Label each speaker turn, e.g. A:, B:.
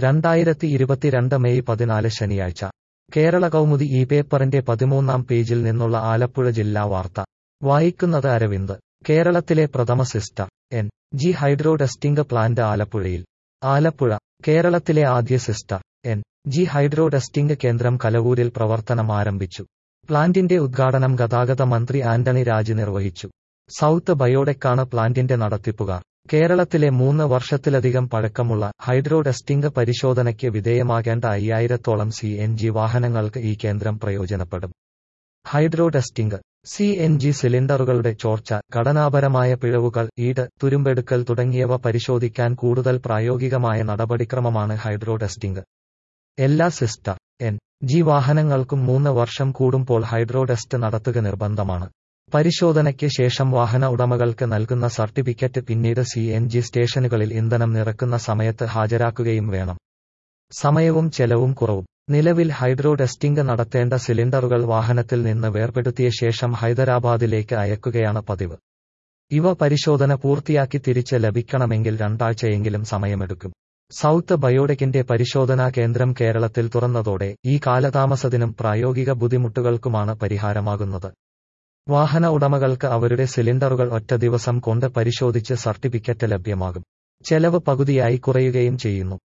A: രണ്ടായിരത്തി ഇരുപത്തിരണ്ട് മെയ് പതിനാല് ശനിയാഴ്ച കേരള കൗമുദി ഈ പേപ്പറിന്റെ പതിമൂന്നാം പേജിൽ നിന്നുള്ള ആലപ്പുഴ ജില്ലാ വാർത്ത വായിക്കുന്നത് അരവിന്ദ് കേരളത്തിലെ പ്രഥമ സിസ്റ്റർ N G hydro testing plant ആലപ്പുഴയിൽ ആലപ്പുഴ കേരളത്തിലെ ആദ്യ സിസ്റ്റർ എൻ ജി ഹൈഡ്രോ ടെസ്റ്റിംഗ് കേന്ദ്രം കലവൂരിൽ പ്രവർത്തനം ആരംഭിച്ചു പ്ലാന്റിന്റെ ഉദ്ഘാടനം ഗതാഗത മന്ത്രി ആന്റണി രാജ് നിർവഹിച്ചു സൗത്ത് ബയോടെക്കാണ് പ്ലാന്റിന്റെ നടത്തിപ്പുകാർ കേരളത്തിലെ മൂന്ന് വർഷത്തിലധികം പഴക്കമുള്ള ഹൈഡ്രോ ടെസ്റ്റിംഗ് പരിശോധനയ്ക്ക് വിധേയമാകേണ്ട അയ്യായിരത്തോളം സി എൻ ജി വാഹനങ്ങൾക്ക് ഈ കേന്ദ്രം പ്രയോജനപ്പെടും hydro testing C N G സിലിണ്ടറുകളുടെ ചോർച്ച ഘടനാപരമായ പിഴവുകൾ ഈട് തുരുമ്പെടുക്കൽ തുടങ്ങിയവ പരിശോധിക്കാൻ കൂടുതൽ പ്രായോഗികമായ നടപടിക്രമമാണ് ഹൈഡ്രോ ടെസ്റ്റിംഗ് എല്ലാ സിസ്റ്റർ എൻ ജി വാഹനങ്ങൾക്കും മൂന്ന് വർഷം കൂടുമ്പോൾ ഹൈഡ്രോ ടെസ്റ്റ് നടത്തുക നിർബന്ധമാണ് പരിശോധനയ്ക്ക് ശേഷം വാഹന ഉടമകൾക്ക് നൽകുന്ന സർട്ടിഫിക്കറ്റ് പിന്നീട് സി എൻ ജി സ്റ്റേഷനുകളിൽ ഇന്ധനം നിറക്കുന്ന സമയത്ത് ഹാജരാക്കുകയും വേണം സമയവും ചെലവും കുറവും നിലവിൽ ഹൈഡ്രോ ടെസ്റ്റിംഗ് നടത്തേണ്ട സിലിണ്ടറുകൾ വാഹനത്തിൽ നിന്ന് വേർപെടുത്തിയ ശേഷം ഹൈദരാബാദിലേക്ക് അയക്കുകയാണ് പതിവ് ഇവ പരിശോധന പൂർത്തിയാക്കി തിരിച്ച് ലഭിക്കണമെങ്കിൽ രണ്ടാഴ്ചയെങ്കിലും സമയമെടുക്കും സൗത്ത് ബയോടെക്കിന്റെ പരിശോധനാ കേന്ദ്രം കേരളത്തിൽ തുറന്നതോടെ ഈ കാലതാമസത്തിനും പ്രായോഗിക ബുദ്ധിമുട്ടുകൾക്കുമാണ് പരിഹാരമാകുന്നത് വാഹന ഉടമകൾക്ക് അവരുടെ സിലിണ്ടറുകൾ ഒറ്റ ദിവസം കൊണ്ട് പരിശോധിച്ച് സർട്ടിഫിക്കറ്റ് ലഭ്യമാകും ചെലവ് പകുതിയായി കുറയുകയും ചെയ്യുന്നു